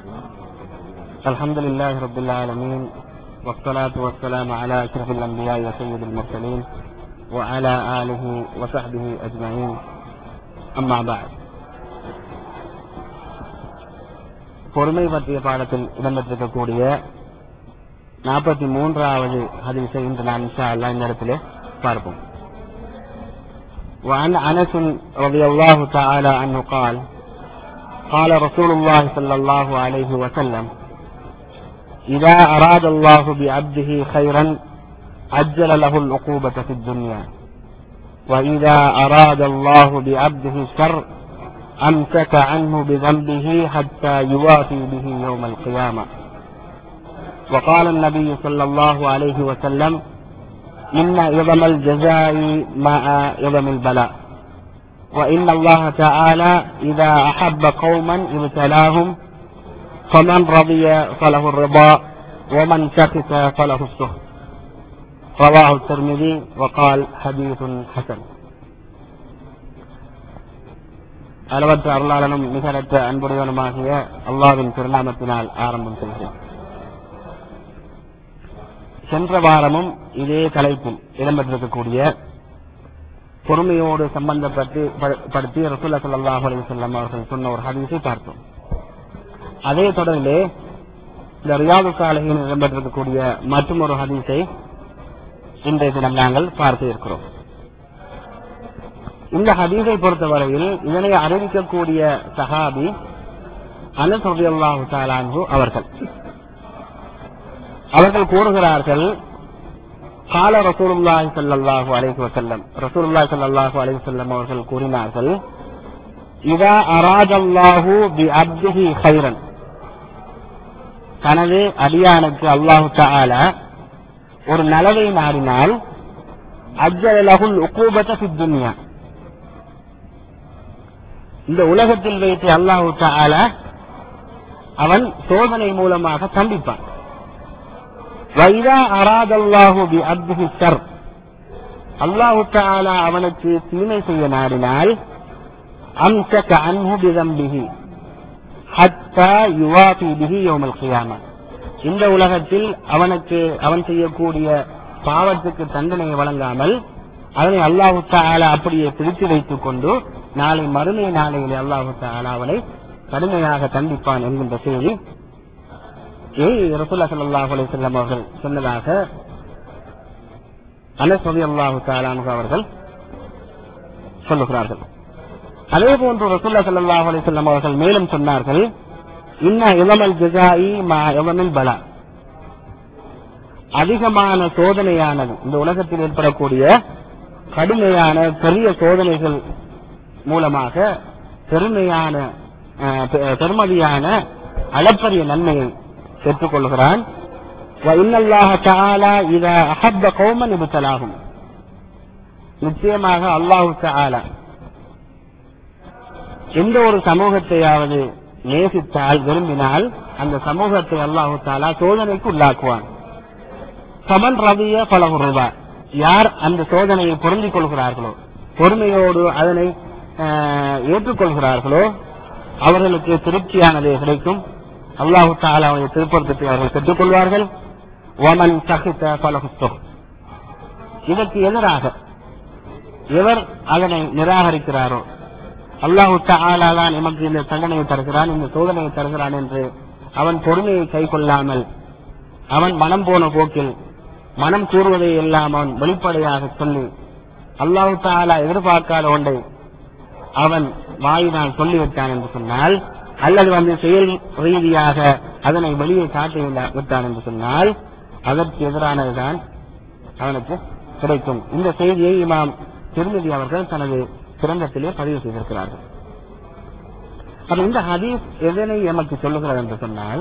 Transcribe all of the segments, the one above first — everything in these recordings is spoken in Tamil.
الحمد لله رب العالمين والصلاة والسلام على أشرف الأنبياء وسيد المرسلين وعلى آله وصحبه أجمعين أما بعد பொறுமை பற்றிய பாடத்தில் இடம்பெற்றிருக்கக்கூடிய நாற்பத்தி மூன்றாவது ஹதீஸை இன்று நாம் இன்ஷா அல்லாஹ் இந்த இடத்திலே பார்ப்போம் وعن أنس رضي الله تعالى عنه قال قال رسول الله صلى الله عليه وسلم إذا أراد الله بعبده خيرا عجل له العقوبة في الدنيا وإذا أراد الله بعبده الشر أمسك عنه بذنبه حتى يوافي به يوم القيامة وقال النبي صلى الله عليه وسلم إن عظم الجزاء مع عظم البلاء وإن الله تعالى إذا أحب قوما ابتلاهم فمن رضي فله الرضا ومن سخط فله السخط رواه الترمذي وقال حديث حسن அளவற்ற அருளாளனும் நிகரற்ற அன்புடையவனுமாகிய அல்லாவின் திருநாமத்தினால் ஆரம்பம் செய்கிறேன் சென்ற வாரமும் இதே தலைப்பில் இடம்பெற்றிருக்கக்கூடிய பொறுமையோடு சம்பந்தப்பட்டு படுத்தி ரசூல்லா ஸல்லல்லாஹு அலைஹி வஸல்லம் அவர்கள் சொன்ன ஒரு ஹதீஸை பார்த்தோம் அதே தொடரிலே இந்த ரியாது சாலையில் இடம்பெற்றிருக்கக்கூடிய மற்றும் ஒரு ஹதீஸை இன்றைய தினம் நாங்கள் பார்க்க இருக்கிறோம் இந்த ஹதீஸை பொறுத்தவரையில் இதனை அறிவிக்கக்கூடிய சஹாபி அனஸ் ரலியல்லாஹு தஆலா அன்ஹு அவர்கள் அவர்கள் கூறுகிறார்கள் கால ரசூலுல்லாஹி ஸல்லல்லாஹு அலைஹி வஸல்லம் ரசூலுல்லாஹி ஸல்லல்லாஹு அலைஹி வஸல்லம் அவர்கள் கூறினார்கள் இதா அராதல்லாஹு பி அப்திஹி கைரன் தனது அடியானுக்கு அல்லாஹு தஆலா ஒரு நலவை நாடினால் அஜ்ஜல லஹுல் உகூபத ஃபித் துன்யா இந்த உலகத்தில் வைத்து அல்லாஹு தஆலா அவன் சோதனை மூலமாக தண்டிப்பான் வைதா அராதல்லாஹு பி அப்திஹி ஷர் அல்லாஹு தஆலா அவனுக்கு தீமை செய்ய நாடினால் அம்சக அன்ஹு பிதம்பிஹி ஹத்தா யுவாஃபி பிஹி யௌமல் கியாமா இந்த உலகத்தில் அவனுக்கு அவன் செய்யக்கூடிய பாவத்துக்கு தண்டனையை வழங்காமல் அதனை அல்லாஹு தஆலா அப்படியே பிடித்து வைத்துக் கொண்டு நாளை மறுமை நாளையிலே அல்லாஹு தஆலா அவனை கடுமையாக தண்டிப்பான் என்கின்ற செய்தி ரசூல்லா ஸல்லல்லாஹு அலைஹி வஸல்லம் அவர்கள் சொன்னதாக அனஸ் ரலியல்லாஹு தஆலா அன்ஹு அவர்கள் சொல்லுகிறார்கள் அதே போன்று ரசூல்லா ஸல்லல்லாஹு அலைஹி வஸல்லம் அவர்கள் மேலும் சொன்னார்கள் இன்ன இளமல் ஜஸாஇ மா இளமில் பலா அதிகமான சோதனையானது இந்த உலகத்தில் ஏற்படக்கூடிய கடுமையான பெரிய சோதனைகள் மூலமாக பெருமையான பெருமதியான அளப்பரிய நன்மையை பெற்றுக்கொள்கிறான் நிச்சயமாக அல்லாஹு தாலா எந்த ஒரு சமூகத்தையாவது நேசித்தால் விரும்பினால் அந்த சமூகத்தை அல்லாஹு தாலா சோதனைக்கு உள்ளாக்குவான் சமன் ரவிய பல ரூபா யார் அந்த சோதனையை பொருந்திக் கொள்கிறார்களோ பொறுமையோடு அதனை ஏற்றுக்கொள்கிறார்களோ அவர்களுக்கு திருப்தியானது கிடைக்கும் அல்லாஹு தாலாவுடைய திருப்பொருத்தத்தை அவர்கள் பெற்றுக் கொள்வார்கள் ஒமன் சகித்த பலகுஸ்தம் இதற்கு எதிராக எவர் அதனை நிராகரிக்கிறாரோ அல்லாஹு தாலா தான் எமக்கு இந்த தண்டனையை தருகிறான் இந்த சோதனையை தருகிறான் என்று அவன் பொறுமையை கை கொள்ளாமல் அவன் மனம் போன போக்கில் மனம் கூறுவதை எல்லாம் அவன் வெளிப்படையாக சொல்லி அல்லாஹு தாலா எதிர்பார்க்காத ஒன்றை அவன் வாயினால் சொல்லிவிட்டான் என்று சொன்னால் அல்லது வந்து செயல் ரீதியாக அதனை வெளியே காட்டி விட்டான் என்று சொன்னால் அதற்கு எதிரானதுதான் அவனுக்கு கிடைக்கும் இந்த செய்தியை இமாம் திருமதி அவர்கள் தனது கிரந்தத்திலே பதிவு செய்திருக்கிறார்கள் அப்ப இந்த ஹதீஸ் எதனை எமக்கு சொல்லுகிறது என்று சொன்னால்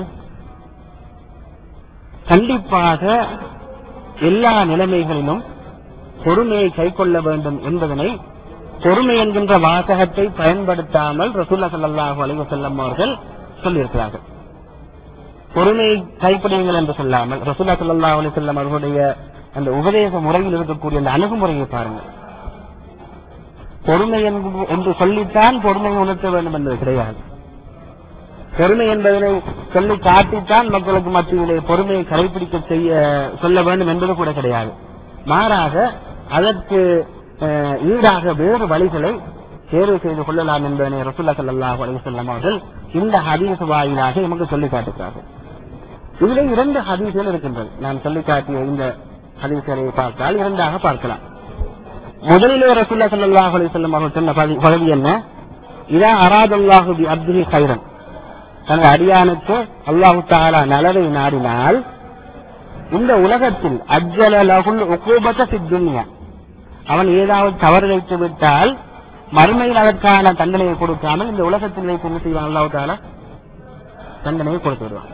கண்டிப்பாக எல்லா நிலைமைகளிலும் பொறுமையை கைக்கொள்ள வேண்டும் என்பதனை பொறுமை என்கின்ற வாசகத்தை பயன்படுத்தாமல் ரசூல்லா ஸல்லல்லாஹு அலைஹி வஸல்லம் அவர்கள் சொல்லியிருக்கிறார்கள் பொறுமையை கைப்பிடியுங்கள் என்று சொல்லாமல் ரசூல்லா ஸல்லல்லாஹு அலைஹி வஸல்லம் அவர்களுடைய அந்த உபதேச முறையில் இருக்கக்கூடிய அந்த அணுகுமுறையை பாருங்கள் பொறுமை என்று- என்று சொல்லித்தான் பொறுமையை உணர்த்த வேண்டும் என்பது கிடையாது பெருமை என்பதனை சொல்லி காட்டித்தான் மக்களுக்கு மத்தியிலே பொறுமையை கடைபிடிக்க செய்ய சொல்ல வேண்டும் என்பது கூட கிடையாது மாறாக அதற்கு அஹ், ஈடாக வேறு வழிகளை தேர்வு செய்து கொள்ளலாம் என்பதனை ரசூல்லா ஸல்லல்லாஹு அலைஹி வஸல்லம் அவர்கள் இந்த ஹதீஸ் வாயிலாக நமக்கு சொல்லி காட்டுகிறார்கள் இதிலே இரண்டு ஹதீஸ்கள் இருக்கின்றது நான் சொல்லி காட்டிய இந்த ஹதீஸ்களை பார்த்தால் இரண்டாக பார்க்கலாம் முதலிலே ரசூல்லா ஸல்லல்லாஹு அலைஹி வஸல்லம் அவர்கள் சொன்ன பதி- பகுதி என்ன இதா அராதல்லாஹு பி அப்திஹி கைரன் தனது அடியானுக்கு அல்லாஹு தாலா நலவை நாடினால் இந்த உலகத்தில் அஜ்ஜல லகுல் உகூபத சித்துன்யா அவன் ஏதாவது தவறு வைத்து விட்டால் மறுமையில் அதற்கான தண்டனையை கொடுக்காமல் இந்த உலகத்தில் வைத்து என்ன செய்வான் அல்லாஹு தாலா தண்டனையை கொடுத்து விடுவான்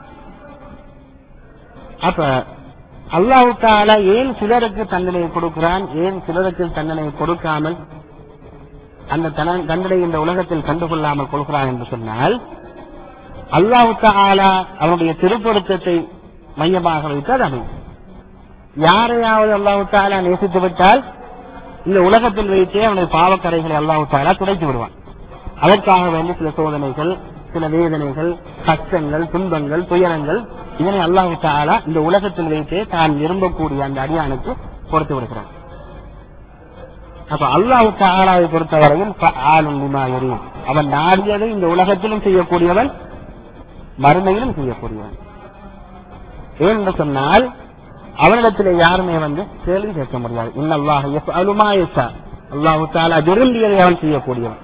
அப்ப அல்லாஹு தாலா ஏன் சிலருக்கு தண்டனையை கொடுக்கிறான் ஏன் சிலருக்கு தண்டனையை கொடுக்காமல் அந்த தன- தண்டனை இந்த உலகத்தில் கண்டுகொள்ளாமல் கொள்கிறான் என்று சொன்னால் அல்லாஹு தாலா அவனுடைய திருப்பொருத்தத்தை மையமாக வைத்து அது அமையும் யாரையாவது அல்லாஹு தாலா நேசித்து விட்டால் இந்த உலகத்தில் வைத்தே அவனுடைய பாவக்கரைகளை அல்லாஹு தாலா துடைத்து விடுவான் அதற்காக வேண்டி சில சோதனைகள் சில வேதனைகள் கஷ்டங்கள் துன்பங்கள் துயரங்கள் இதனை அல்லாஹு தாலா இந்த உலகத்தில் வைத்தே தான் விரும்பக்கூடிய அந்த அடியானுக்கு கொடுத்து விடுகிறான் அப்ப அல்லாஹு தாலாவை பொறுத்தவரையில் ஆளும் லிமா எரியும் அவன் நாடியதை இந்த உலகத்திலும் செய்யக்கூடியவன் மறுமையிலும் செய்யக்கூடியவன் ஏன் என்று சொன்னால் அவனிடத்திலே யாருமே வந்து கேள்வி கேட்க முடியாது இன்னல்லாஹ் யஃப்அலு மா யஷா அல்லாஹு தஆலா விரும்பியதை அவன் செய்யக்கூடியவன்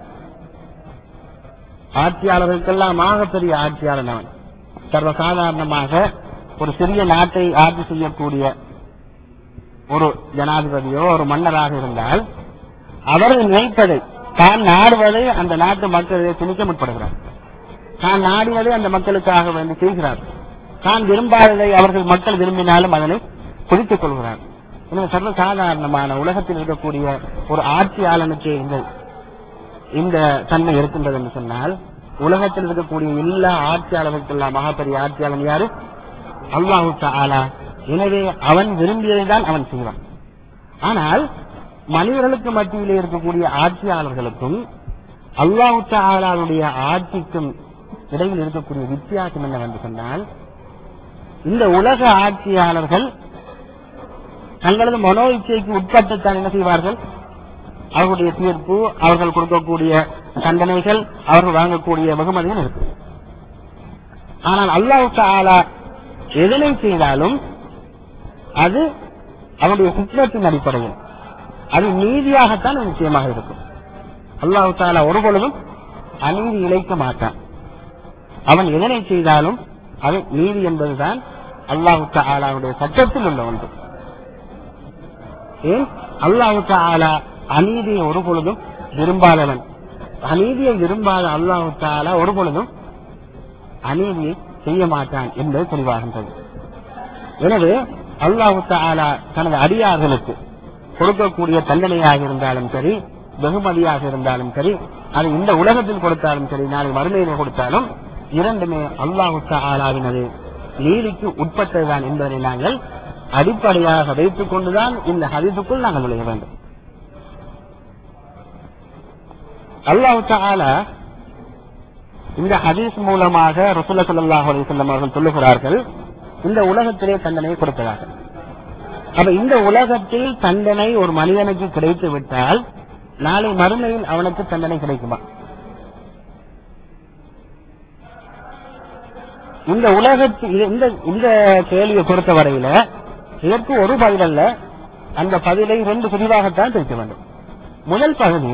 ஆட்சியாளர்களுக்கெல்லாம் ஆகப்பெரிய ஆட்சியாளன் அவன் சர்வசாதாரணமாக ஒரு சிறிய நாட்டை ஆட்சி செய்யக்கூடிய ஒரு ஜனாதிபதியோ ஒரு மன்னராக இருந்தால் அவர் நினைப்பதை தான் நாடுவதை அந்த நாட்டு மக்கள் திணிக்க முற்படுகிறார் தான் நாடினதை அந்த மக்களுக்காக வேண்டி செய்கிறார் தான் விரும்பாததை அவர்கள் மக்கள் விரும்பினாலும் அதனை குறித்துக் கொள்கிறார் எனவே சர்வசாதாரணமான உலகத்தில் இருக்கக்கூடிய ஒரு ஆட்சியாளனுக்கு இந்த இந்த தன்மை இருக்கின்றது என்று சொன்னால் உலகத்தில் இருக்கக்கூடிய எல்லா ஆட்சியாளர்களுக்கெல்லாம் மகாபெரிய ஆட்சியாளன் யாரு அல்லாஹு தஆலா எனவே அவன் விரும்பியதை தான் அவன் செய்வான் ஆனால் மனிதர்களுக்கு மத்தியிலே இருக்கக்கூடிய ஆட்சியாளர்களுக்கும் அல்லாஹு தஆலாவுடைய ஆட்சிக்கும் இடையில் இருக்கக்கூடிய வித்தியாசம் என்னவென்று சொன்னால் இந்த உலக ஆட்சியாளர்கள் தங்களது மனோ இச்சைக்கு உட்பட்டுத்தான் என்ன செய்வார்கள் அவர்களுடைய தீர்ப்பு அவர்கள் கொடுக்கக்கூடிய தண்டனைகள் அவர்கள் வாங்கக்கூடிய வெகுமதிகள் இருக்கு ஆனால் அல்லாஹ் தஆலா எதனை செய்தாலும் அது அவனுடைய குற்றத்தின் அடிப்படையில் அது நீதியாகத்தான் நிச்சயமாக இருக்கும் அல்லாஹ் தாலா ஒரு பொழுதும் அநீதி இழைக்க மாட்டான் அவன் எதனை செய்தாலும் அது நீதி என்பதுதான் அல்லாஹு தாலாவுடைய சட்டத்தில் உள்ள ஒன்று ஏன் அல்லாஹு தாலா அநீதியை ஒரு பொழுதும் விரும்பாதவன் அநீதியை விரும்பாத அல்லாஹு தாலா ஒரு பொழுதும் அநீதியை செய்ய மாட்டான் என்பது தெளிவாகின்றது எனவே அல்லாஹு தாலா தனது அடியார்களுக்கு கொடுக்கக்கூடிய தண்டனையாக இருந்தாலும் சரி வெகுமதியாக இருந்தாலும் சரி அது இந்த உலகத்தில் கொடுத்தாலும் சரி நாளை மறுமையிலே கொடுத்தாலும் இரண்டுமே அல்லாஹு தாலாவினது நீதிக்கு உட்பட்டதுதான் என்பதை நாங்கள் அடிப்படையாக வைத்துக் கொண்டுதான் இந்த ஹதீஸுக்குள் நாங்கள் நுழைய வேண்டும் அல்லாஹு தாலா இந்த ஹதீஸ் மூலமாக ரசூல்லா ஸல்லல்லாஹு அலைஹி வஸல்லம் அவர்கள் சொல்லுகிறார்கள் இந்த உலகத்திலே தண்டனை கொடுப்பதாக அப்ப இந்த உலகத்தில் தண்டனை ஒரு மனிதனுக்கு கிடைத்து விட்டால் நாளை மறுமையில் அவனுக்கு தண்டனை கிடைக்குமா இந்த உலகத்தில் இது- இந்த இந்த கேள்வியை பொறுத்த வரையில இதற்கு ஒரு பதில் அல்ல அந்த பதிலை ரெண்டு பிரிவாகத்தான் பிரிக்க வேண்டும் முதல் பகுதி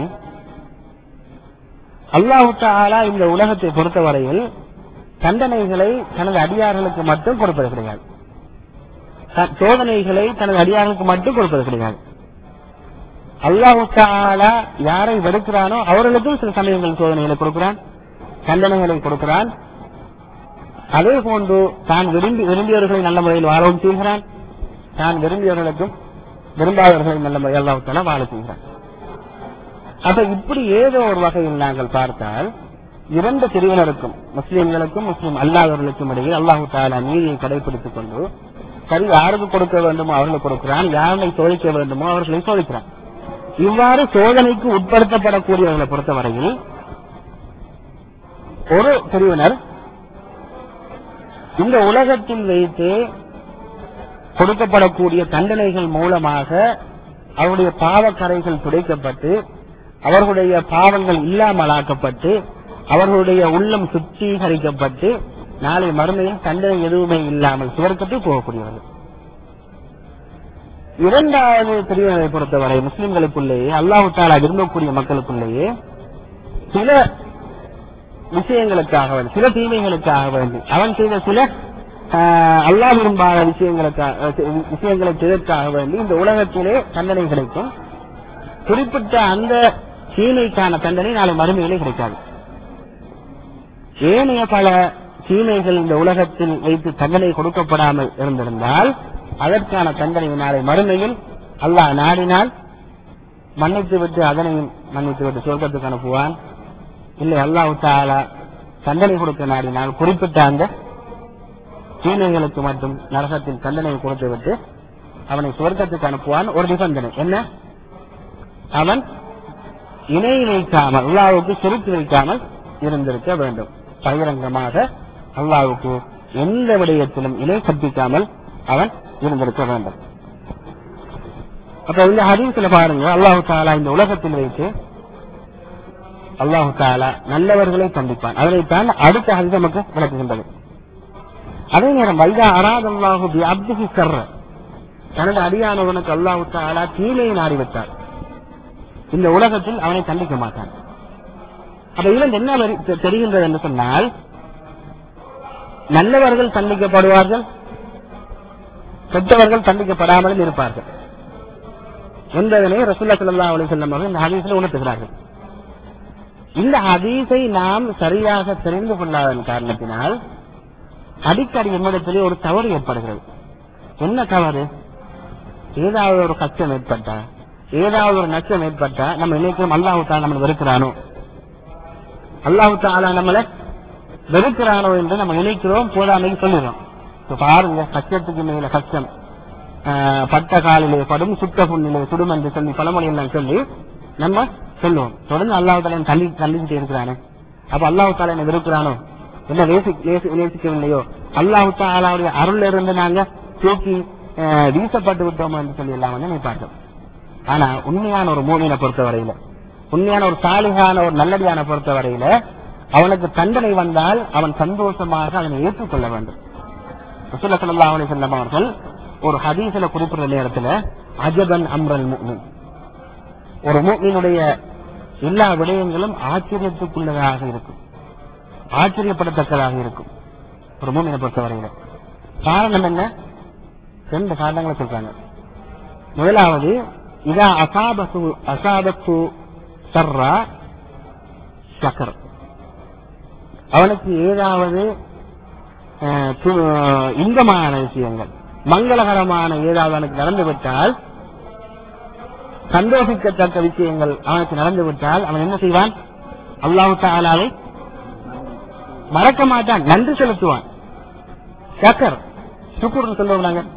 அல்லாஹு தஆலா இந்த உலகத்தை பொறுத்தவரையில் தண்டனைகளை தனது அடியார்களுக்கு மட்டும் கொடுப்பது கிடையாது த- சோதனைகளை தனது அடியார்களுக்கு மட்டும் கொடுப்பது கிடையாது அல்லாஹு தஆலா யாரை வெறுக்கிறானோ அவர்களுக்கும் சில சமயங்கள் சோதனைகளை கொடுக்கிறான் தண்டனைகளை கொடுக்கிறான் அதே போன்று தான் விரும்பி விரும்பியவர்களை நல்ல முறையில் வாழவும் செய்கிறான் தான் விரும்பியவர்களுக்கும் விரும்பாதவர்களை நல்ல முறையில் அல்லாஹு தஆலா வாழ செய்கிறான் அப்ப இப்படி ஏதோ ஒரு வகையில் நாங்கள் பார்த்தால் இரண்டு பிரிவினருக்கும் முஸ்லிம்களுக்கும் முஸ்லிம் அல்லாதவர்களுக்கும் இடையே அல்லாஹு தாலா நீதியை கடைபிடித்துக் கொண்டு சரி யாருக்கு கொடுக்க வேண்டுமோ அவர்களுக்கு கொடுக்கிறான் யாரை சோதிக்க வேண்டுமோ அவர்களை சோதிக்கிறான் இவ்வாறு சோதனைக்கு உட்படுத்தப்படக்கூடியவர்களை பொறுத்தவரையில் ஒரு பிரிவினர் இந்த உலகத்தில் வைத்து கொடுக்கப்படக்கூடிய தண்டனைகள் மூலமாக அவருடைய பாவக்கரைகள் துடைக்கப்பட்டு அவர்களுடைய பாவங்கள் இல்லாமலாக்கப்பட்டு அவர்களுடைய உள்ளம் சுத்திகரிக்கப்பட்டு நாளை மறுமையில் தண்டனை எதுவுமே இல்லாமல் சுவர்க்கத்தில் போகக்கூடியவர்கள் இரண்டாவது பிரிவினரை பொறுத்தவரை முஸ்லிம்களுக்குள்ளேயே அல்லாஹு தாலா விரும்பக்கூடிய மக்களுக்குள்ளேயே சில விஷயங்களுக்காக வேண்டி சில தீமைகளுக்காக வேண்டி அவன் செய்த சில ஆஹ், அல்லாஹ் விரும்பாத விஷயங்களுக்காக விஷயங்களை செய்ததற்காக வேண்டி இந்த உலகத்திலே தண்டனை கிடைக்கும் குறிப்பிட்ட அந்த தீமைக்கான தண்டனை நாளை மறுமையிலே கிடைக்காது ஏனைய பல தீமைகள் இந்த உலகத்தில் வைத்து தண்டனை கொடுக்கப்படாமல் இருந்திருந்தால் அதற்கான தண்டனை நாளை மறுமையில் அல்லாஹ் நாடினால் மன்னித்து விட்டு அதனையும் மன்னித்து விட்டு சொர்க்கத்துக்கு அனுப்புவான் இல்லை அல்லாஹ் தாலா தண்டனை கொடுக்க நாடினால் குறிப்பிட்ட அந்த தீமைகளுக்கு மட்டும் நரகத்தில் தண்டனை கொடுத்து விட்டு அவனை சொர்க்கத்துக்கு அனுப்புவான் ஒரு நிபந்தனை என்ன அவன் இணை வைக்காமல் அல்லாவுக்கு செலுத்தி வைக்காமல் இருந்திருக்க வேண்டும் பகிரங்கமாக அல்லாவுக்கு எந்த விடயத்திலும் இணை கற்பிக்காமல் அவன் இருந்திருக்க வேண்டும் அப்ப இந்த ஹதீஸ்ல பாருங்க அல்லாஹு தாலா இந்த உலகத்தில் வைத்து அல்லாஹு தாலா நல்லவர்களை கண்டிப்பான் அதனைத்தான் அடுத்த ஹதீஸ் நமக்கு விளக்குகின்றது அதே நேரம் வைதா அராத் அல்லாஹு பி அப்துஹி சர்ர தனது அடியானவனுக்கு அல்லாஹு தாலா தீமையை நாடிவிட்டார் இந்த உலகத்தில் அவனை தண்டிக்க மாட்டான் அப்ப இதில் என்ன வரி- தெ- தெரிகின்றது என்று சொன்னால் நல்லவர்கள் தண்டிக்கப்படுவார்கள் கெட்டவர்கள் தண்டிக்கப்படாமலும் இருப்பார்கள் என்பதனை ரசூல்லா ஸல்லல்லாஹு அலைஹி வஸல்லம் அவர்கள் இந்த ஹதீஸில் உணர்த்துகிறார்கள் இந்த ஹதீஸை நாம் சரியாக தெரிந்து கொள்ளாதன் காரணத்தினால் அடிக்கடி என்னிடத்திலே ஒரு தவறு ஏற்படுகிறது என்ன தவறு ஏதாவது ஒரு கஷ்டம் ஏற்பட்டா ஏதாவது ஒரு நஷ்டம் ஏற்பட்டா நம்ம நினைக்கிறோம் அல்லாஹு தாலா நம்மளை வெறுக்கிறானோ அல்லாஹு தாலா நம்மளை வெறுக்கிறானோ என்று நம்ம நினைக்கிறோம் போதாமைக்கு சொல்லிடுறோம் இப்ப பாருங்க கஷ்டத்துக்கு மேல கஷ்டம் ஆஹ், பட்ட காலிலே படும் சுட்ட புண்ணிலே சுடும் என்று சொல்லி பழமொழி எல்லாம் சொல்லி நம்ம சொல்லுவோம் தொடர்ந்து அல்லாஹு தாலா என்னை தள்ளி தள்ளிக்கிட்டே இருக்கிறானே அப்ப அல்லாஹு தாலா என்ன வெறுக்கிறானோ என்ன நேசி நேசி- நேசிக்கவில்லையோ அல்லாஹு தாலாவுடைய அருள் இருந்து நாங்க தூக்கி ஆஹ், வீசப்பட்டு விட்டோமோ என்று சொல்லி எல்லாம் வந்து நினைப்பார்கள் ஆனா உண்மையான ஒரு மூமினை பொறுத்தவரையில உண்மையான ஒரு சாலிகான ஒரு நல்லடியான பொறுத்தவரையில அவனுக்கு தண்டனை வந்தால் அவன் சந்தோஷமாக அதனை ஏற்றுக்கொள்ள வேண்டும் ரசூலுல்லாஹி ஸல்லல்லாஹு அலைஹி வஸல்லம் அவர்கள் ஒரு ஹதீஸ்ல குறிப்பிட்ட நேரத்துல அஜபன் அம்ரல் முஃமின் ஒரு முஃமினுடைய எல்லா விடயங்களும் ஆச்சரியத்துக்குள்ளதாக இருக்கும் ஆச்சரியப்படத்தக்கதாக இருக்கும் ஒரு மூமினை பொறுத்தவரையில காரணம் என்ன ரெண்டு காரணங்களை சொல்றாங்க முதலாவது இதா அசாபத்து அசாபத்து சர்ரா சக்கர் அவனுக்கு ஏதாவது அஹ், து- இன்பமான விஷயங்கள் மங்களகரமான ஏதாவது அவனுக்கு நடந்துவிட்டால் சந்தோஷிக்கத்தக்க விஷயங்கள் அவனுக்கு நடந்துவிட்டால் அவன் என்ன செய்வான் அல்லாஹு தாலாவை மறக்க மாட்டான் நன்றி செலுத்துவான் சக்கர் சுக்குர்னு சொல்லுவோம் நாங்க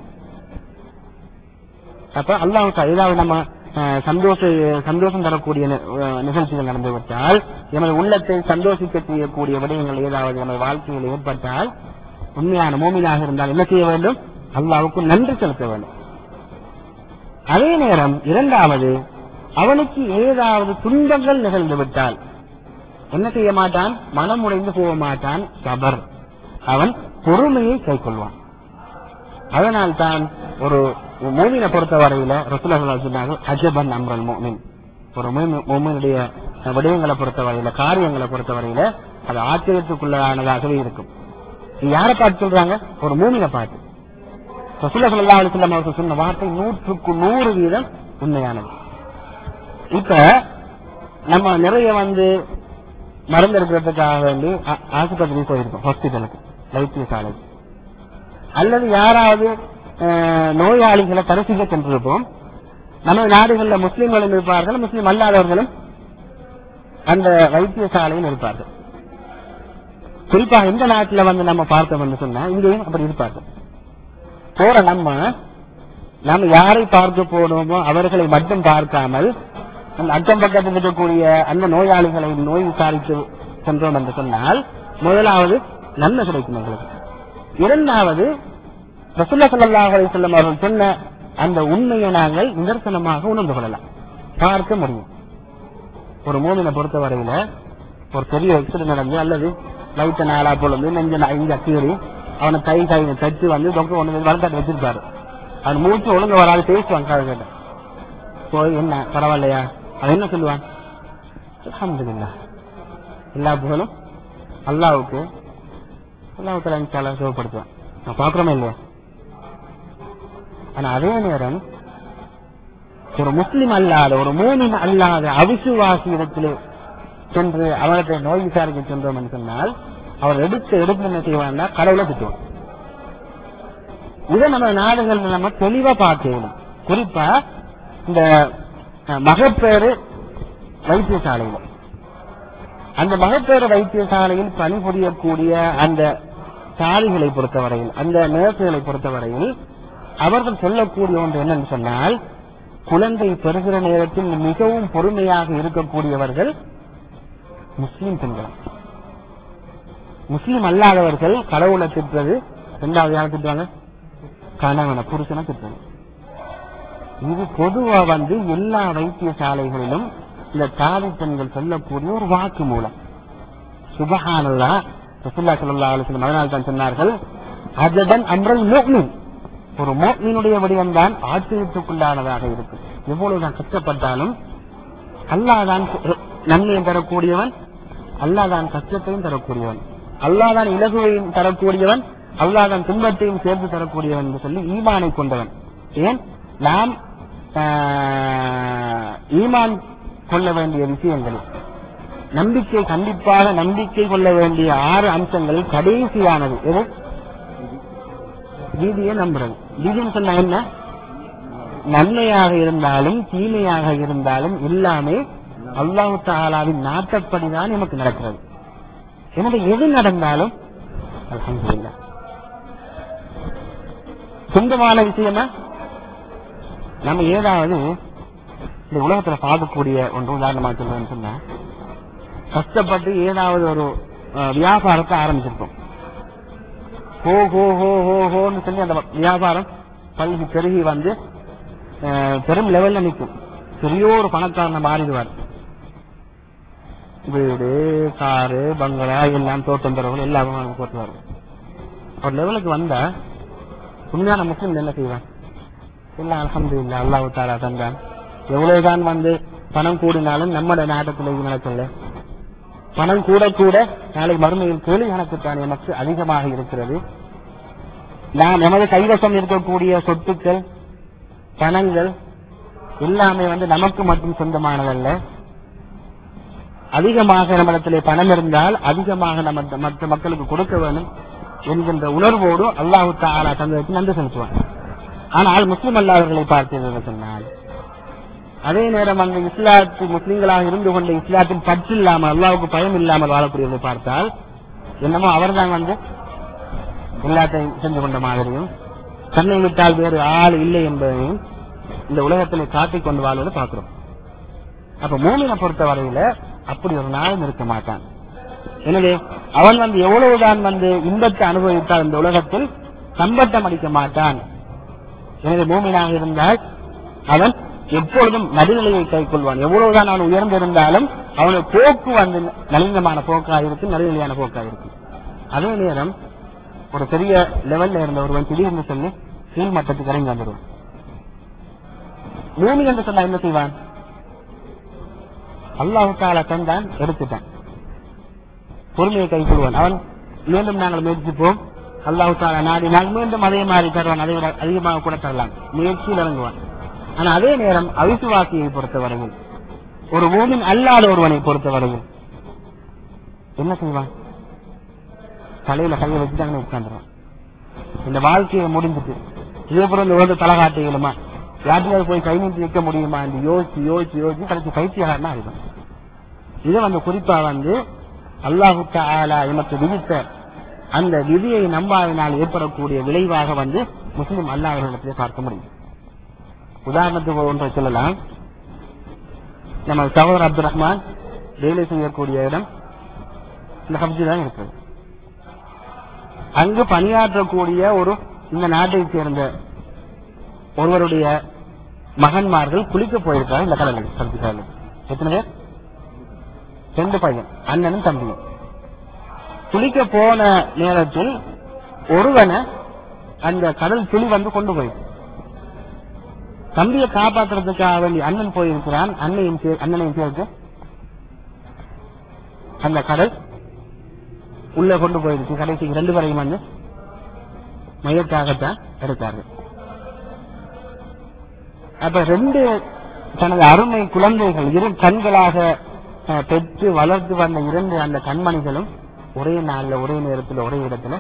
அப்ப அல்லாஹ் தஆலா ஏதாவது நம்ம அஹ், சந்தோஷ சந்தோஷம் தரக்கூடிய நி- அஹ், நிகழ்ச்சிகள் நடந்து விட்டால் எமது உள்ளத்தை சந்தோஷிக்க செய்யக்கூடிய விடயங்கள் ஏதாவது நமது வாழ்க்கையில் ஏற்பட்டால் உண்மையான மோமினாக இருந்தால் என்ன செய்ய வேண்டும் அல்லாவுக்கு நன்றி செலுத்த வேண்டும் அதே நேரம் இரண்டாவது அவனுக்கு ஏதாவது துன்பங்கள் நிகழ்ந்து விட்டால் என்ன செய்ய மாட்டான் மனம் உடைந்து போக மாட்டான் சபர் அவன் பொறுமையை கைக்கொள்வான் அதனால் தான் ஒரு மூமினை பொறுத்தவரையில ரசூலுல்லாஹி சொன்னாங்க அஜபன் அம்ரல் மூமின் ஒரு மூமினுடைய விடயங்களை பொறுத்தவரையில காரியங்களை பொறுத்தவரையில அது ஆச்சரியத்துக்குள்ளதானதாகவே இருக்கும் இது யாரை பார்த்து சொல்றாங்க ஒரு மூமினை பார்த்து ரசூலுல்லாஹி ஸல்லல்லாஹு அலைஹி வஸல்லம் அவர்கள் சொன்ன வார்த்தை நூற்றுக்கு நூறு வீதம் உண்மையானது இப்ப நம்ம நிறைய வந்து மருந்து எடுக்கிறதுக்காக வேண்டி ஆ- ஆஸ்பத்திரி போயிருக்கோம் ஹாஸ்பிட்டலுக்கு வைத்தியசாலைக்கு அல்லது யாராவது அஹ், நோயாளிகளை பரிசீலிக்க சென்றிருப்போம் நம்ம நாடுகள்ல முஸ்லிம்களும் இருப்பார்கள் முஸ்லிம் அல்லாதவர்களும் அந்த வைத்தியசாலையில் இருப்பார்கள் குறிப்பாக இந்த நாட்டுல வந்து நம்ம பார்த்தோம் என்று சொன்னா இங்கேயும் அப்படி இருப்பார்கள் போற நம்ம நம்ம யாரை பார்க்க போனோமோ அவர்களை மட்டும் பார்க்காமல் அந்த அக்கம் பக்கத்தில் இருக்கக்கூடிய அந்த நோயாளிகளை நோய் விசாரித்து சென்றோம் என்று சொன்னால் முதலாவது நன்மை கிடைக்கும் எங்களுக்கு இரண்டாவது ரசுல்லா ஸல்லல்லாஹு அலைஹி வஸல்லம் அவர்கள் சொன்ன அந்த உண்மையை நாங்கள் நிதர்சனமாக உணர்ந்து கொள்ளலாம் பார்க்க முடியும் ஒரு மூமினை பொறுத்தவரையில ஒரு பெரிய எக்ஸிடென்ட் நடந்து அல்லது லைட்ட நாளா பொழுது நெஞ்ச இங்க கீறி அவனை கை கை தச்சு வந்து டாக்டர் ஒண்ணு வளர்த்தாட்டு வச்சிருப்பாரு அவன் மூச்சு ஒழுங்கு வராது பேசுவான் காது கேட்ட போய் என்ன பரவாயில்லையா அவன் என்ன சொல்லுவான் அல்ஹம்துலில்லாஹ் எல்லா புகழும் அல்லாவுக்கு அல்லாவுக்கு இன்ஷால்லா சுகப்படுத்துவான் நான் பாக்குறோமே இல்லையா ஆனா அதே நேரம் ஒரு முஸ்லிம் அல்லாத ஒரு மூமின் அல்லாத அவிசுவாசி இடத்திலே சென்று அவர்கிட்ட நோய் விசாரிக்க சென்றோம் என்று சொன்னால் அவர் எடுத்த எடுப்பு என்ன செய்வான்னா கடவுளை திட்டுவோம் இதை நம்ம நாடுகள் நம்ம தெளிவா பார்க்கணும் குறிப்பா இந்த அஹ், மகப்பேறு வைத்தியசாலையில் அந்த மகப்பேறு வைத்தியசாலையில் பணிபுரியக்கூடிய அந்த சாரிகளை பொறுத்தவரையில் அந்த நர்சுகளை பொறுத்தவரையில் அவர்கள் சொல்லக்கூடிய ஒன்று என்னன்னு சொன்னால் குழந்தை பெறுகிற நேரத்தில் மிகவும் பொறுமையாக இருக்கக்கூடியவர்கள் முஸ்லிம் பெண்கள் முஸ்லிம் அல்லாதவர்கள் கடவுளை திட்டுறது ரெண்டாவது யாரை திட்டுவாங்க கணவனை புருஷனை திட்டுறது இது பொதுவா வந்து எல்லா வைத்தியசாலைகளிலும் இந்த தாதி பெண்கள் சொல்லக்கூடிய ஒரு வாக்கு மூலம் சுபஹானல்லா ரசூல்லா ஸல்லல்லாஹு அலைஹி வஸல்லம் அதனால் தான் சொன்னார்கள் அதன் அம்ரல் முஃமின் ஒரு முஃமினுடைய வடிவம் தான் ஆச்சரியத்துக்குள்ளானதாக இருக்கும் எவ்வளவுதான் கஷ்டப்பட்டாலும் அல்லாஹ் தான் நன்மையை தரக்கூடியவன் அல்லாஹ் தான் கஷ்டத்தையும் தரக்கூடியவன் அல்லாஹ் தான் இலகுவையும் தரக்கூடியவன் அல்லாஹ் தான் துன்பத்தையும் சேர்த்து தரக்கூடியவன் என்று சொல்லி ஈமானை கொண்டவன் ஏன் நாம் ஆஹ், ஈமான் கொள்ள வேண்டிய விஷயங்கள் நம்பிக்கை கண்டிப்பாக நம்பிக்கை கொள்ள வேண்டிய ஆறு அம்சங்களில் கடைசியானது எது வீதியை நம்புறது வீதின்னு சொன்னா என்ன நன்மையாக இருந்தாலும் தீமையாக இருந்தாலும் எல்லாமே அல்லாஹு தாலாவின் நாட்டப்படிதான் நமக்கு நடக்கிறது எனவே எது நடந்தாலும் அல்ஹம்துலில்லாஹ் சொந்தமான விஷயமா நம்ம ஏதாவது இந்த உலகத்துல பார்க்கக்கூடிய ஒன்று உதாரணமா சொல்றேன்னு சொன்னா கஷ்டப்பட்டு ஏதாவது ஒரு அஹ், வியாபாரத்தை ஆரம்பிச்சிருக்கோம் ஹோ ஹோ ஹோ ஹோ ஹோன்னு சொல்லி அந்த வியாபாரம் பல்கி பெருகி வந்து அஹ், பெரும் லெவல்ல நிற்கும் பெரிய ஒரு பணக்காரனை மாறிடுவார் வீடு காரு பங்களா எல்லாம் தோட்டம் தரவர்கள் எல்லாமே போட்டுவார் ஒரு லெவலுக்கு வந்தா உண்மையான முஸ்லிம் என்ன செய்வான் எல்லாம் அல்ஹம்துலில்லாஹ் அல்லாஹ் தாலா தந்தான் எவ்வளவுதான் வந்து பணம் கூடினாலும் நம்மட நாட்டத்தில் இது நடக்கல பணம் கூட கூட நாளைக்கு மறுமையில் கேள்வி கணக்குத்தான் நமக்கு அதிகமாக இருக்கிறது நாம் நமது கைவசம் இருக்கக்கூடிய சொத்துக்கள் பணங்கள் எல்லாமே வந்து நமக்கு மட்டும் சொந்தமானதல்ல அதிகமாக நம்மிடத்திலே பணம் இருந்தால் அதிகமாக நம்ம மற்ற மக்களுக்கு கொடுக்க வேண்டும் என்கின்ற உணர்வோடு அல்லாஹு தாலா தந்ததற்கு நன்றி செலுத்துவான் ஆனால் முஸ்லிம் அல்லாதவர்களை பார்த்தது என்று சொன்னால் அதே நேரம் அங்கு இஸ்லாத்து முஸ்லிம்களாக இருந்து கொண்ட இஸ்லாத்தின் பற்று இல்லாமல் அல்லாவுக்கு பயம் இல்லாமல் வாழக்கூடியவர்களை பார்த்தால் என்னமோ அவர்தான் வந்து எல்லாத்தையும் செஞ்சு கொண்ட மாதிரியும் தன்னை விட்டால் வேறு ஆள் இல்லை என்பதையும் இந்த உலகத்தில் காட்டிக் கொண்டு வாழ்வதை பார்க்கிறோம் அப்ப மூமினை பொறுத்த வரையில அப்படி ஒரு நாளும் இருக்க மாட்டான் எனவே அவன் வந்து எவ்வளவுதான் வந்து இன்பத்தை அனுபவித்தால் இந்த உலகத்தில் சம்பட்டம் அடிக்க மாட்டான் எனவே மூமினாக இருந்தால் அவன் எப்பொழுதும் நடுநிலையை கைக்கொள்வான் எவ்வளவுதான் அவன் உயர்ந்திருந்தாலும் அவனுடைய போக்கு வந்து நலிங்கமான போக்காக இருக்கும் நடுநிலையான போக்காக இருக்கும் அதே நேரம் ஒரு பெரிய லெவல்ல இருந்த ஒருவன் திடீர்னு சொல்லி கீழ் மட்டத்துக்கு இறங்கி வந்துடுவான் மூமி என்று சொன்னா என்ன செய்வான் அல்லாஹு தாலா தந்தான் எடுத்துட்டான் பொறுமையை கைக்கொள்வான் அவன் மீண்டும் நாங்கள் முயற்சிப்போம் அல்லாஹு தாலா நாடினால் மீண்டும் அதே மாதிரி தருவான் அதை விட அதிகமாக கூட தரலாம் முயற்சியில் இறங்குவான் ஆனா அதே நேரம் அவிசுவாசியை பொறுத்தவரையில் ஒரு மூமின் அல்லாத ஒருவனை பொறுத்தவரையில் என்ன செய்வான் தலையில கையை வச்சுட்டாங்கன்னு உட்காந்துருவான் இந்த வாழ்க்கையை முடிஞ்சிட்டு இதே போல இந்த உலக தலகாட்டுகளுமா யாருக்காவது போய் கை நீட்டி வைக்க முடியுமா என்று யோசிச்சு யோசிச்சு யோசிச்சு கடைசி பைத்தியகாரனா இருக்கும் இது வந்து குறிப்பா வந்து அல்லாஹு தாலா எமக்கு விதித்த அந்த விதியை நம்பாதனால் ஏற்படக்கூடிய விளைவாக வந்து முஸ்லிம் அல்லாஹர்களிடத்திலே பார்க்க முடியும் உதாரணத்துக்கு ஒன்றை சொல்லலாம் நம்ம சகோதரர் அப்துல் ரஹ்மான் வேலை செய்யக்கூடிய இடம் இந்த ஹப்ஜி தான் இருக்குது அங்கு பணியாற்றக்கூடிய ஒரு இந்த நாட்டைச் சேர்ந்த ஒருவருடைய மகன்மார்கள் குளிக்க போயிருக்காங்க இந்த கடலில் சந்தி கடலில் எத்தனை பேர் ரெண்டு பையன் அண்ணனும் தம்பியும் குளிக்க போன நேரத்தில் ஒருவனை அந்த கடல் துளி வந்து கொண்டு போயிடுச்சு தம்பியை காப்பாற்றுறதுக்காக வேண்டி அண்ணன் போயிருக்கிறான் அண்ணையும் சே- அண்ணனையும் சேர்த்து அந்த கடல் உள்ள கொண்டு போயிடுச்சு கடைசிக்கு ரெண்டு பேரையும் வந்து மையத்தாகத்தான் எடுத்தார்கள் அப்ப ரெண்டு தனது அருமை குழந்தைகள் இரு கண்களாக அஹ், பெற்று வளர்த்து வந்த இரண்டு அந்த கண்மணிகளும் ஒரே நாள்ல ஒரே நேரத்தில் ஒரே இடத்துல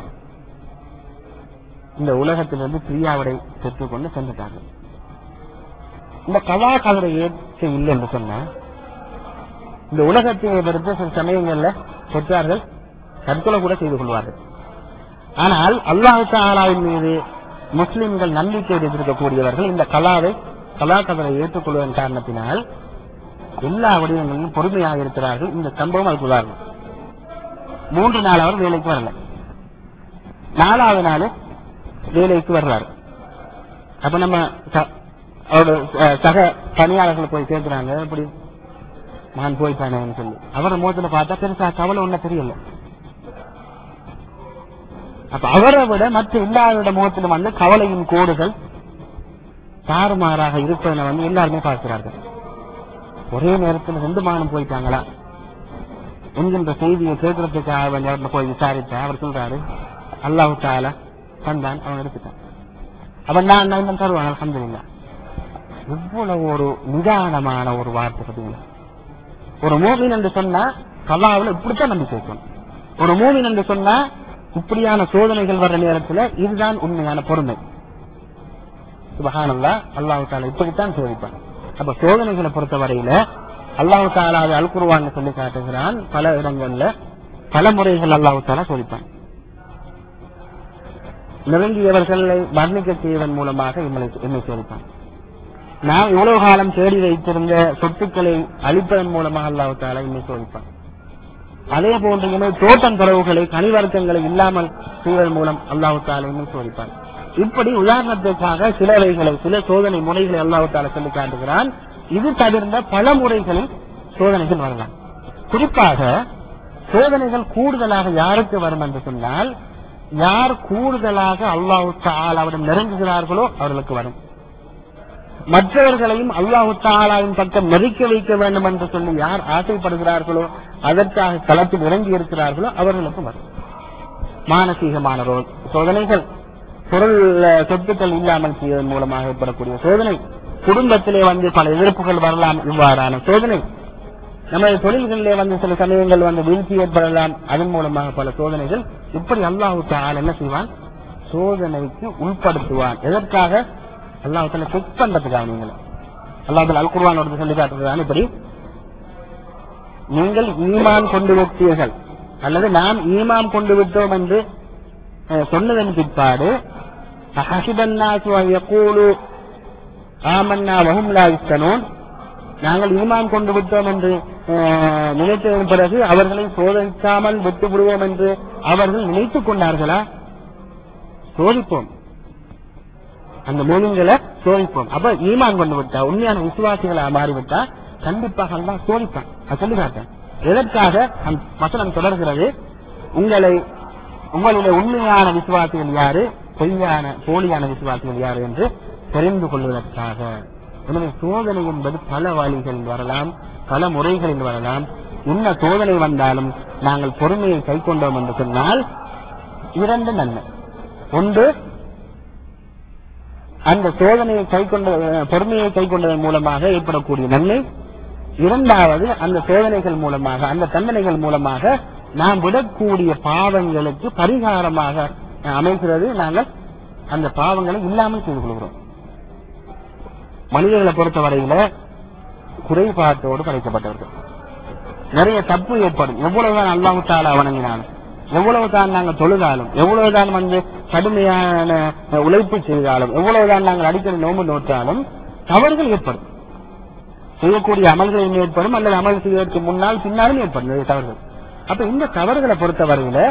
இந்த உலகத்திலிருந்து பிரியாவிடை பெற்றுக்கொண்டு சென்றுட்டார்கள் இந்த கலாகாலரை ஏற்க இல்லை என்று சொன்னா இந்த உலகத்தை பொறுத்த சில சமயங்கள்ல பெற்றார்கள் தற்கொலை கூட செய்து கொள்வார்கள் ஆனால் அல்லாஹ் தாலாவின் மீது முஸ்லிம்கள் நம்பிக்கை வைத்திருக்கக்கூடியவர்கள் இந்த கலாவை கலாக்கதரை ஏற்றுக்கொள்வதன் காரணத்தினால் எல்லா வடிவங்களிலும் பொறுமையாக இருக்கிறார்கள் இந்த சம்பவம் அதுக்கு உதாரணம் மூன்று நாள் அவர் வேலைக்கு வரல நாலாவது நாள் வேலைக்கு வர்றாரு அப்ப நம்ம ச- அவரோட அஹ், சக பணியாளர்கள் போய் கேட்கிறாங்க இப்படி நான் போயிட்டானேன்னு சொல்லி அவரை முகத்துல பார்த்தா பெருசா கவலை ஒன்னும் தெரியல அப்ப அவரை விட மற்ற எல்லாரோட முகத்திலும் வந்து கவலையின் கோடுகள் தாறுமாறாக இருப்பதை வந்து எல்லாருமே பார்க்கிறார்கள் ஒரே நேரத்தில் ரெண்டு மானம் போயிட்டாங்களா என்கின்ற செய்தியை கேட்கறதுக்காக வேண்டிய அவர்கிட்ட போய் விசாரித்தேன் அவர் சொல்றாரு அல்லாஹு தாலா தந்தான் அவன் எடுத்துட்டான் அவன் நான் நான் இன்னும் தருவான் அல்ஹம்துலில்லாஹ் இவ்வளவு ஒரு நிதானமான ஒரு வார்த்தை பார்த்தீங்களா ஒரு மூமின் என்று சொன்னா கல்லாவில் இப்படித்தான் நம்பிக்கை வைக்கணும் ஒரு மூமின் என்று சொன்னா இப்படியான சோதனைகள் வர்ற நேரத்துல இதுதான் உண்மையான பொறுமை சுபஹானல்லா அல்லாஹு தாலா இப்படித்தான் சோதிப்பான் அப்ப சோதனைகளை பொறுத்தவரையில அல்லாஹு தாலா அதை அல்குருவான்னு சொல்லி காட்டுகிறான் பல இடங்கள்ல பல முறைகள் அல்லாஹு தாலா சோதிப்பான் நெருங்கியவர்களை வர்ணிக்க செய்வதன் மூலமாக எம்மை என்னை சோதிப்பான் நாம் இவ்வளவு காலம் தேடி வைத்திருந்த சொத்துக்களை அழிப்பதன் மூலமாக அல்லாஹு தாலா என்னை சோதிப்பான் அதே போன்று இமை தோட்டம் தரவுகளை கனிவர்க்கங்களை இல்லாமல் செய்வதன் மூலம் அல்லாஹு தாலா என்னை சோதிப்பான் இப்படி உதாரணத்திற்காக சிலவைகளை சில சோதனை முறைகளை அல்லாஹு தாலா சொல்லி காட்டுகிறான் இது தவிர்ந்த பல முறைகளில் சோதனைகள் வரலாம் குறிப்பாக சோதனைகள் கூடுதலாக யாருக்கு வரும் என்று சொன்னால் யார் கூடுதலாக அல்லாஹு தாலாவிடம் நெருங்குகிறார்களோ அவர்களுக்கு வரும் மற்றவர்களையும் அல்லாஹு தாலாவின் பக்கம் நெருக்க வைக்க வேண்டும் என்று சொல்லி யார் ஆசைப்படுகிறார்களோ அதற்காக களத்தில் இறங்கி இருக்கிறார்களோ அவர்களுக்கு வரும் மானசீகமான ரோ- சோதனைகள் பொருள் அஹ், சொத்துக்கள் இல்லாமல் செய்வதன் மூலமாக ஏற்படக்கூடிய சோதனை குடும்பத்திலே வந்து பல எதிர்ப்புகள் வரலாம் இவ்வாறான சோதனை நமது தொழில்களிலே வந்து சில சமயங்கள் வந்து வீழ்ச்சி ஏற்படலாம் அதன் மூலமாக பல சோதனைகள் இப்படி அல்லாஹு தால் என்ன செய்வான் சோதனைக்கு உட்படுத்துவான் எதற்காக அல்லாஹு தாலா செக் பண்றதுக்காக நீங்கள் அல்லாஹ் அல் குர்வான் சொல்லி காட்டுறதுதான் இப்படி நீங்கள் ஈமான் கொண்டு விட்டீர்கள் அல்லது நாம் ஈமான் கொண்டு விட்டோம் என்று அஹ், சொன்னதன் பிற்பாடு அஹசிபன்னாசு அன் யகூலு ஆமன்னா வஹும் லா யுஃப்தனூன் நாங்கள் ஈமான் கொண்டு விட்டோம் என்று அஹ், நினைத்ததன் பிறகு அவர்களை சோதிக்காமல் விட்டு விடுவோம் என்று அவர்கள் நினைத்துக் கொண்டார்களா சோதிப்போம் அந்த மூலிங்களை சோதிப்போம் அப்ப ஈமான் கொண்டு விட்டா உண்மையான விசுவாசிகளா மாறிவிட்டா கண்டிப்பாக அல்லாஹ் சோதிப்பான் அது சொல்லி காட்டேன் எதற்காக அந்த வசனம் தொடர்கிறது உங்களை உங்களுடைய உண்மையான விசுவாசிகள் யாரு பொய்யான போலியான விசுவாசிகள் யாரு என்று தெரிந்து கொள்வதற்காக எனவே சோதனை என்பது பல வழிகளில் வரலாம் பல முறைகளில் வரலாம் என்ன சோதனை வந்தாலும் நாங்கள் பொறுமையை கை கொண்டோம் என்று சொன்னால் இரண்டு நன்மை ஒன்று அந்த சோதனையை கை கொண்ட பொறுமையை கை கொண்டதன் மூலமாக ஏற்படக்கூடிய நன்மை இரண்டாவது அந்த சோதனைகள் மூலமாக அந்த தண்டனைகள் மூலமாக நாம் விடக்கூடிய பாவங்களுக்கு பரிகாரமாக அஹ், அமைகிறது நாங்கள் அந்த பாவங்களை இல்லாமல் செய்து கொள்கிறோம் மனிதர்களை பொறுத்தவரையில குறைபாட்டோடு படைக்கப்பட்டவர்கள் நிறைய தப்பு ஏற்படும் எவ்வளவுதான் அல்லாஹு தாலா வணங்கினாலும் எவ்வளவுதான் நாங்கள் தொழுதாலும் எவ்வளவுதான் வந்து கடுமையான அஹ், உழைப்பு செய்தாலும் எவ்வளவுதான் நாங்கள் அடிக்கடி நோம்பு நோற்றாலும் தவறுகள் ஏற்படும் செய்யக்கூடிய அமல்களில் ஏற்படும் அல்லது அமல் செய்வதற்கு முன்னால் பின்னாலும் ஏற்படும் நிறைய தவறுகள் அப்ப இந்த தவறுகளை பொறுத்தவரையில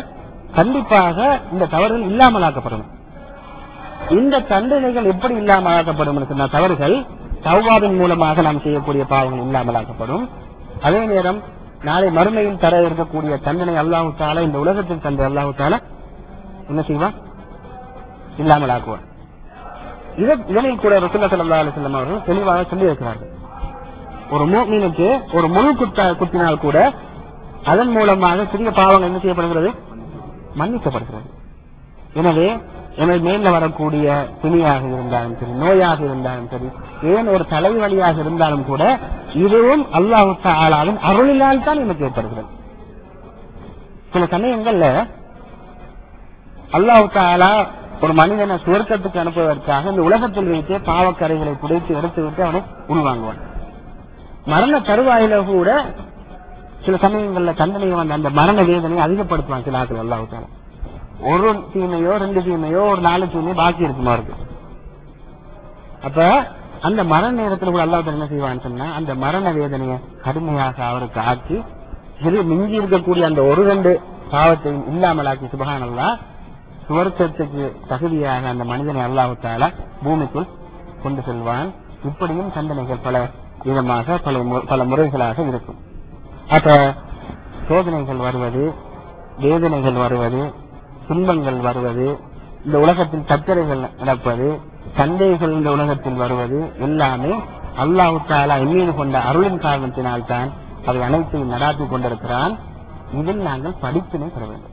கண்டிப்பாக இந்த தவறுகள் இல்லாமலாக்கப்படணும் இந்த தண்டனைகள் எப்படி இல்லாமலாக்கப்படும் என்று சொன்ன தவறுகள் தௌபாவின் மூலமாக நாம் செய்யக்கூடிய பாவங்கள் இல்லாமலாக்கப்படும் அதே நேரம் நாளை மறுமையில் தர இருக்கக்கூடிய தண்டனை அல்லாஹு தாலா இந்த உலகத்தில் தந்த அல்லாஹு தாலா என்ன செய்வான் இல்லாமலாக்குவான் இத- இதனை கூட ரசூல்லா ஸல்லல்லாஹு அலைஹி வஸல்லம் அவர்கள் தெளிவாக சொல்லி இருக்கிறார்கள் ஒரு மூமினுக்கு ஒரு முள் குத்த குத்தினால் கூட அதன் மூலமாக சிறிய பாவங்கள் என்ன செய்யப்படுகிறது மன்னிக்கப்படுகிறது எனவே எனது மேல வரக்கூடிய துணியாக இருந்தாலும் சரி நோயாக இருந்தாலும் சரி ஏன் ஒரு தலைவலியாக இருந்தாலும் கூட இதுவும் அல்லாஹு தாலாவின் அருளினால் தான் எனக்கு ஏற்படுகிறது சில சமயங்கள்ல அல்லாஹு தாலா ஒரு மனிதனை சுவர்க்கத்துக்கு அனுப்புவதற்காக இந்த உலகத்தில் வைத்தே பாவக்கரைகளை புடைத்து எடுத்துவிட்டு அவனை உள்வாங்குவான் மரண தருவாயில கூட சில சமயங்கள்ல தண்டனையை வந்து அந்த மரண வேதனையை அதிகப்படுத்துவான் சில ஆட்கள் அல்லாஹு தாலா ஒரு தீமையோ ரெண்டு தீமையோ ஒரு நாலு தீமையோ பாக்கி இருக்குமா இருக்கு அப்ப அந்த மரண நேரத்துல கூட அல்லாஹ் என்ன செய்வான்னு சொன்னா அந்த மரண வேதனையை கடுமையாக அவருக்கு ஆக்கி சிறு மிஞ்சி இருக்கக்கூடிய அந்த ஒரு ரெண்டு பாவத்தையும் இல்லாமலாக்கி சுபஹானல்லா சுவர்க்கத்துக்கு தகுதியாக அந்த மனிதனை அல்லாஹு தாலா பூமிக்குள் கொண்டு செல்வான் இப்படியும் தண்டனைகள் பல விதமாக பல மு- பல முறைகளாக இருக்கும் அப்ப சோதனைகள் வருவது வேதனைகள் வருவது துன்பங்கள் வருவது இந்த உலகத்தில் சச்சரைகள் நடப்பது சண்டைகள் இந்த உலகத்தில் வருவது எல்லாமே அல்லாஹு தாலா எம்மீது கொண்ட அருளின் காரணத்தினால் தான் அவை அனைத்தையும் நடாத்தி கொண்டிருக்கிறான் இதில் நாங்கள் படிப்பினை பெற வேண்டும்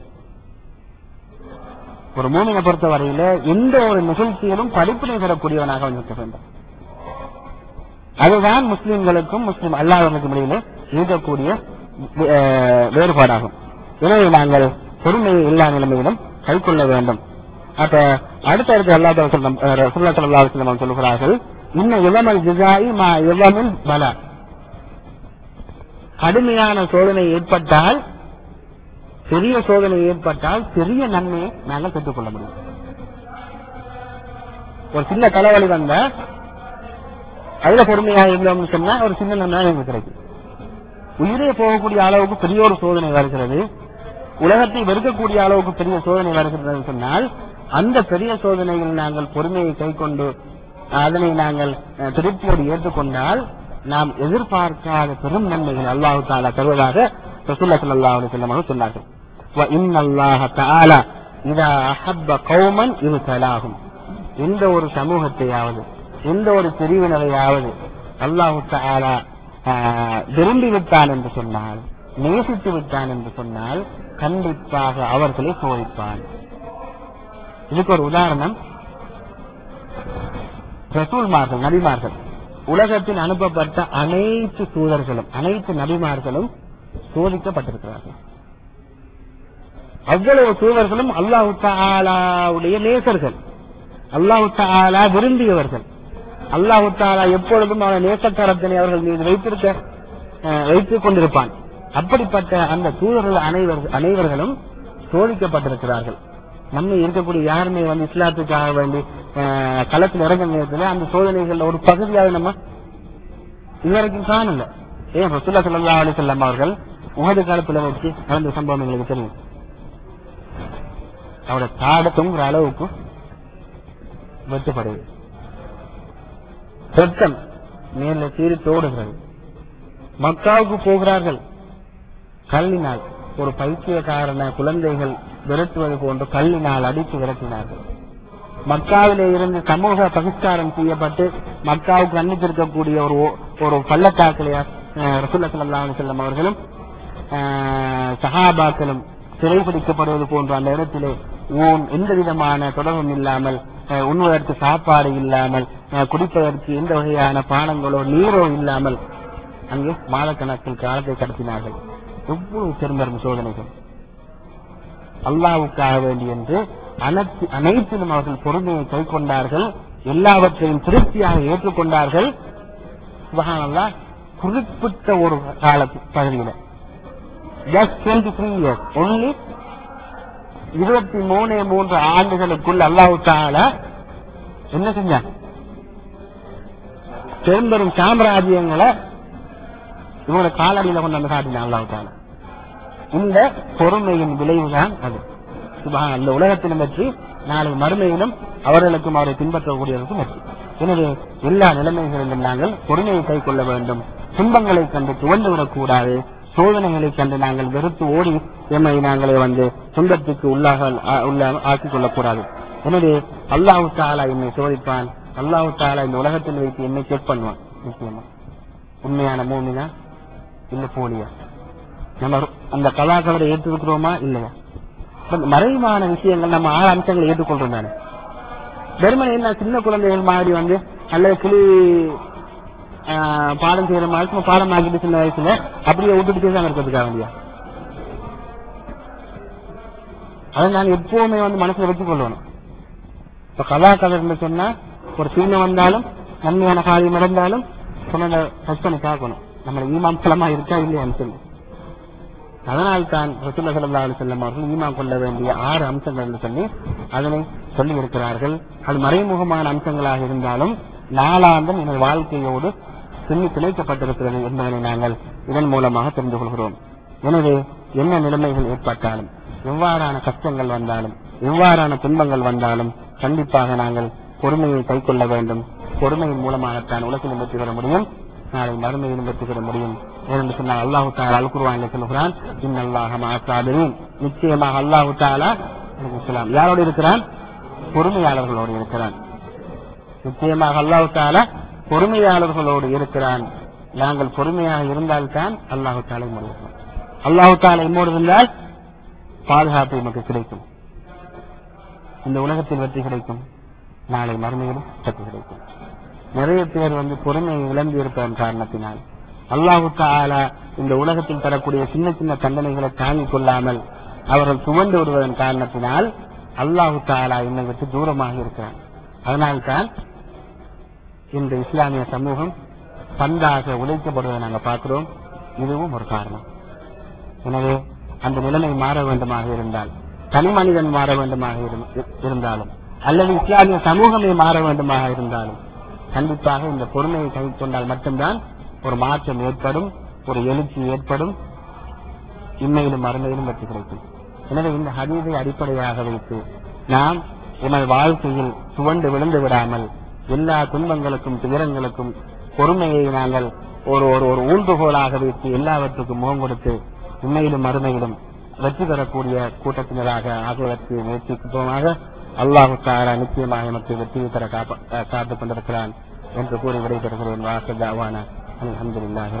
ஒரு மூமினை பொறுத்தவரையில எந்த ஒரு நிகழ்ச்சியிலும் படிப்பினை பெறக்கூடியவனாக அவன் இருக்க வேண்டும் அதுதான் முஸ்லிம்களுக்கும் முஸ்லிம் அல்லாதவர்களுக்கும் இடையிலே இருக்கக்கூடிய அஹ், வேறுபாடாகும் எனவே நாங்கள் பொறுமையை எல்லா நிலைமையிலும் கைக்கொள்ள வேண்டும் அப்ப அடுத்த அடுத்து அல்லா ரசூல்லா ஸல்லல்லாஹு அலைஹி வஸல்லம் சொல்கிறார்கள் இன்ன இளமல் ஜிசாயி மா இளமில் பலா கடுமையான சோதனை ஏற்பட்டால் பெரிய சோதனை ஏற்பட்டால் பெரிய நன்மையை நாங்கள் பெற்றுக்கொள்ள முடியும் ஒரு சின்ன தலைவலி வந்தா அதுல பொறுமையாக இருந்தோம்னு சொன்னா ஒரு சின்ன நன்மை எங்களுக்கு கிடைக்கும் உயிரே போகக்கூடிய அளவுக்கு பெரிய ஒரு சோதனை வருகிறது உலகத்தை வெறுக்கக்கூடிய அளவுக்கு பெரிய சோதனை வருகிறது சொன்னால் அந்த பெரிய சோதனைகள் நாங்கள் பொறுமையை கைக்கொண்டு அதனை நாங்கள் அஹ், திருப்தியோடு ஏற்றுக்கொண்டால் நாம் எதிர்பார்க்காத பெரும் நன்மைகள் அல்லாஹு தாலா தருவதாக ரசூல்லா ஸல்லல்லாஹு அலைஹி வஸல்லம் அவர்கள் சொன்னார்கள் வ இன்னல்லாஹ தஆலா இதா அஹப்ப கௌமன் இப்தலாஹும் எந்த ஒரு சமூகத்தையாவது எந்த ஒரு பிரிவினரையாவது அல்லாஹு தஆலா ஆஹ், விரும்பி விட்டான் என்று சொன்னால் நேசித்து விட்டான் என்று சொன்னால் கண்டிப்பாக அவர்களை சோதிப்பான் இதுக்கு ஒரு உதாரணம் ரசூல்மார்கள் நபிமார்கள் உலகத்தில் அனுப்பப்பட்ட அனைத்து தூதர்களும் அனைத்து நபிமார்களும் சோதிக்கப்பட்டிருக்கிறார்கள் அவ்வளவு தூதர்களும் அல்லாஹு தாலாவுடைய நேசர்கள் அல்லாஹு தாலா விரும்பியவர்கள் அல்லாஹு தாலா எப்பொழுதும் அவன் நேசக்கரத்தினை அவர்கள் மீது வைத்திருக்க அஹ், வைத்துக் கொண்டிருப்பான் அப்படிப்பட்ட அந்த தூதர்கள் அனைவர் அனைவர்களும் சோதிக்கப்பட்டிருக்கிறார்கள் நம்ம இருக்கக்கூடிய யாருமே வந்து இஸ்லாத்துக்காக வேண்டி அஹ், களத்தில் இறங்க நேரத்தில் அந்த சோதனைகள்ல ஒரு பகுதியாக நம்ம இதுவரைக்கும் காணல ஏன் ரசூல்லா ஸல்லல்லாஹு அலைஹி வஸல்லம் அவர்கள் உகது காலத்துல வச்சு நடந்த சம்பவம் எங்களுக்கு தெரியும் அவரோட தாட தொங்குற அளவுக்கு வெட்டுப்படுது ரத்தம் மேல சீறி தோடுகிறது மக்காவுக்கு போகிறார்கள் கல்லினால் ஒரு பைத்தியக்காரன குழந்தைகள் விரட்டுவது போன்று கல்லினால் அடித்து விரட்டினார்கள் மக்காவிலே இருந்து சமூக பகிஷ்காரம் செய்யப்பட்டு மக்காவுக்கு அன்னித்திருக்கக்கூடிய ஒரு ஓ- ஒரு பள்ளத்தாக்கிலே அஹ், ரசூலுல்லாஹி ஸல்லல்லாஹு அலைஹி வஸல்லம் அவர்களும் அஹ், சஹாபாக்களும் சிறைபிடிக்கப்படுவது போன்ற அந்த இடத்திலே ஊன் எந்த விதமான தொடர்பும் இல்லாமல் அஹ், உண்ணுவதற்கு சாப்பாடு இல்லாமல் அஹ், குடிப்பதற்கு எந்த வகையான பானங்களோ நீரோ இல்லாமல் அங்கே மாதக்கணக்கில் காலத்தை கடத்தினார்கள் எவ்வளவு பெரும்பெரும் சோதனைகள் அல்லாவுக்காக வேண்டி என்று அனைத்து அனைத்திலும் அவர்கள் பொறுமையை கைக்கொண்டார்கள் எல்லாவற்றையும் திருப்தியாக ஏற்றுக்கொண்டார்கள் சுபஹானல்லாஹ் குறிப்பிட்ட ஒரு கால பகுதியில just twenty three years only இருபத்தி மூணு மூன்று ஆண்டுகளுக்குள் அல்லாஹு தாலா என்ன செஞ்சான் பெரும்பெரும் சாம்ராஜ்யங்களை இவங்களோட காலடியில கொண்டு வந்து காட்டினான் அல்லாஹு தாலா இந்த பொறுமையின் விளைவுதான் அது சுபஹான் அந்த உலகத்திலும் வெற்றி நாளை மறுமையிலும் அவர்களுக்கும் அவரை பின்பற்றக்கூடியவர்களுக்கும் வெற்றி எனவே எல்லா நிலைமைகளிலும் நாங்கள் பொறுமையை கை கொள்ள வேண்டும் துன்பங்களை கண்டு துவண்டு விடக்கூடாது சோதனைகளை கண்டு நாங்கள் வெறுத்து ஓடி எம்மை நாங்களே வந்து துன்பத்துக்கு உள்ளாக ஆ- உள்ள ஆக்கிக் கொள்ளக்கூடாது எனவே அல்லாஹு தாலா என்னை சோதிப்பான் அல்லாஹு தாலா இந்த உலகத்தில் வைத்து என்னை செக் பண்ணுவான் நிச்சயமா உண்மையான மூமினா இல்ல போலியா நம்ம அந்த கலாச்சாரத்தை ஏற்றுக்கிறோமா இல்லையா இப்ப இந்த மறைவான விஷயங்கள் நம்ம ஆறு அம்சங்களை ஏற்றுக்கொள்றோம் தானே வெறுமனே என்ன சின்ன குழந்தைகள் மாதிரி வந்து அல்லது கிளி ஆஹ், பாடம் செய்யற மாதிரி சும்மா பாடம் ஆக்கிட்டு சின்ன வயசுல அப்படியே விட்டுட்டு தான் இருக்கிறதுக்காக வேண்டியா அதை நான் எப்பவுமே வந்து மனசுல வச்சுக் கொள்ளணும் இப்ப கலாக்கதை சொன்னா ஒரு சின்ன வந்தாலும் நன்மையான காரியம் நடந்தாலும் சொன்னதை டச் பண்ணி பார்க்கணும் நம்ம ஈமாம் பலமா இருக்கா இல்லையான்னு சொல்லி அதனால் தான் ரசூல்லா ஸல்லல்லாஹு அலைஹி வஸல்லம் அவர்கள் ஈமான் கொள்ள வேண்டிய ஆறு அம்சங்கள் என்று சொல்லி அதனை சொல்லி இருக்கிறார்கள் அது மறைமுகமான அம்சங்களாக இருந்தாலும் நாளாந்தம் எங்கள் வாழ்க்கையோடு பின்னி பிணைக்கப்பட்டிருக்கிறது என்பதனை நாங்கள் இதன் மூலமாக தெரிந்து கொள்கிறோம் எனவே என்ன நிலைமைகள் ஏற்பட்டாலும் எவ்வாறான கஷ்டங்கள் வந்தாலும் எவ்வாறான துன்பங்கள் வந்தாலும் கண்டிப்பாக நாங்கள் பொறுமையை கைக்கொள்ள வேண்டும் பொறுமையின் மூலமாகத்தான் உலகிலும் வெற்றி பெற முடியும் நாளை மறுமையிலும் வெற்றி பெற முடியும் ஏனென்று சொன்னால் அல்லாஹு தாலா அல் குர்ஆனில் சொல்லுகிறான் இன்னல்லாஹ மஅசாபிரின் நிச்சயமாக அல்லாஹு தாலா அலைஹிஸ்ஸலாம் யாரோடு இருக்கிறான் பொறுமையாளர்களோடு இருக்கிறான் நிச்சயமாக அல்லாஹு தாலா பொறுமையாளர்களோடு இருக்கிறான் நாங்கள் பொறுமையாக இருந்தால்தான் அல்லாஹு தாலா முடியும் அல்லாஹு தாலா இம்மோடு இருந்தால் பாதுகாப்பு நமக்கு கிடைக்கும் இந்த உலகத்தில் வெற்றி கிடைக்கும் நாளை மறுமையிலும் வெற்றி கிடைக்கும் நிறைய பேர் வந்து பொறுமையை இழந்து இருப்பதன் காரணத்தினால் அல்லாஹு தாலா இந்த உலகத்தில் தரக்கூடிய சின்ன சின்ன தண்டனைகளை தாங்கிக் கொள்ளாமல் அவர்கள் சுமந்து விடுவதன் காரணத்தினால் அல்லாஹு தாலா என்னை விட்டு தூரமாக இருக்கிறான் அதனால்தான் இந்த இஸ்லாமிய சமூகம் பந்தாக உழைக்கப்படுவதை நாங்கள் பார்க்கிறோம் இதுவும் ஒரு காரணம் எனவே அந்த நிலைமை மாற வேண்டுமாக இருந்தால் தனி மனிதன் மாற வேண்டுமாக இரு- இருந்தாலும் அல்லது இஸ்லாமிய சமூகமே மாற வேண்டுமாக இருந்தாலும் கண்டிப்பாக இந்த பொறுமையை கை கொண்டால் மட்டும்தான் ஒரு மாற்றம் ஏற்படும் ஒரு எழுச்சி ஏற்படும் இம்மையிலும் மறுமையிலும் வெற்றி கிடைக்கும் எனவே இந்த ஹதீஸை அடிப்படையாக வைத்து நாம் எமது வாழ்க்கையில் துவண்டு விழுந்து விடாமல் எல்லா துன்பங்களுக்கும் துயரங்களுக்கும் பொறுமையை நாங்கள் ஒரு ஒரு ஒரு ஊன்றுகோலாக வைத்து எல்லாவற்றுக்கும் முகம் கொடுத்து உண்மையிலும் மறுமையிலும் வெற்றி பெறக்கூடிய கூட்டத்தினராக ஆகுவதற்கு முயற்சிப்போமாக அல்லாஹு தாரா நிச்சயமாக நமக்கு வெற்றி தர காப்ப- காத்துக் கொண்டிருக்கிறான் என்று கூறி விடைபெறுகிறேன் வாசல் அல்ஹம்துலில்லாஹி